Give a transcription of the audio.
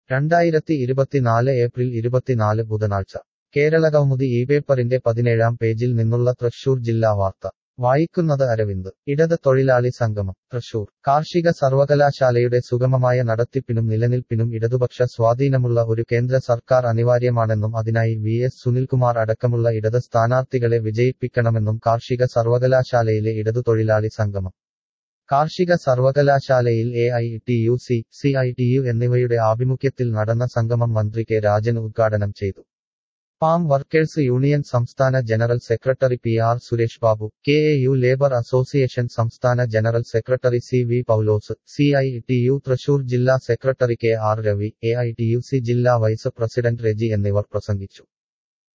രണ്ടായിരത്തി ഇരുപത്തിനാല് ഏപ്രിൽ ഇരുപത്തിനാല് ബുധനാഴ്ച കേരളകൗമുദി ഈ പേപ്പറിന്റെ പതിനേഴാം പേജിൽ നിന്നുള്ള തൃശൂർ ജില്ലാ വാർത്ത വായിക്കുന്നത് അരവിന്ദ് ഇടത് തൊഴിലാളി സംഗമം തൃശൂർ കാർഷിക സർവകലാശാലയുടെ സുഗമമായ നടത്തിപ്പിനും നിലനിൽപ്പിനും ഇടതുപക്ഷ സ്വാധീനമുള്ള ഒരു കേന്ദ്ര സർക്കാർ അനിവാര്യമാണെന്നും അതിനായി വി എസ് സുനിൽകുമാർ അടക്കമുള്ള ഇടത് സ്ഥാനാർത്ഥികളെ വിജയിപ്പിക്കണമെന്നും കാർഷിക സർവകലാശാലയിലെ ഇടതു തൊഴിലാളി സംഗമം കാർഷിക സർവകലാശാലയിൽ A I T U C C I T U എന്നിവയുടെ ആഭിമുഖ്യത്തിൽ നടന്ന സംഗമം മന്ത്രി കെ രാജൻ ഉദ്ഘാടനം ചെയ്തു പാം വർക്കേഴ്സ് യൂണിയൻ സംസ്ഥാന general secretary P R Suresh Babu K A U labour association സംസ്ഥാന general secretary C V Paulose C I T U Thrissur ജില്ലാ secretary K R Ravi A I T U C ജില്ലാ വൈസ് പ്രസിഡന്റ് രജി എന്നിവർ പ്രസംഗിച്ചു